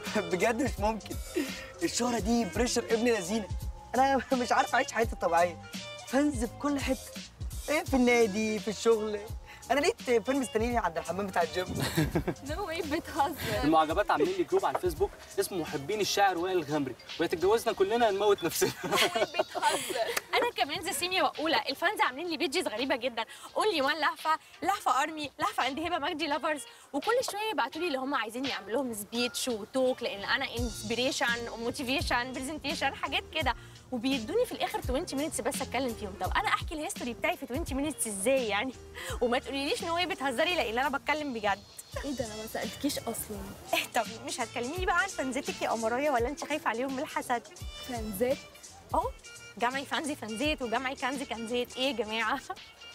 بجد مش ممكن الشهرة دي بريشر ابن لذينة انا مش عارف اعيش حياتي الطبيعية فانز في كل حتة إيه في النادي في الشغل انا لقيت فيلم مستنيني عند الحمام بتاع الجيم نو واي بتهزر المعجبات عاملين لي جروب على الفيسبوك اسمه محبين الشاعر وائل الغمري وهي تتجوزنا كلنا نموت نفسنا بتهزر انا كمان زي سيميا واولى الفانز عاملين لي بيجز غريبه جدا قول لي وان لهفه لهفه ارمي لهفه عند هبه مجدي لافرز وكل شويه يبعتوا لي اللي هم عايزين يعملوا لهم سبيتش وتوك لان انا انسبيريشن وموتيفيشن برزنتيشن حاجات كده وبيدوني في الاخر 20 مينتس بس اتكلم فيهم طب انا احكي الهيستوري بتاعي في 20 مينتس ازاي يعني وما تقوليليش ان هو بتهزري لان انا بتكلم بجد ايه ده انا ما سالتكيش اصلا ايه طب مش هتكلميني بقى عن فانزتك يا قمرايه ولا انت خايفه عليهم من الحسد فانزات اهو جمعي فانزي فانزيت وجمعي كنزي كنزيت ايه يا جماعه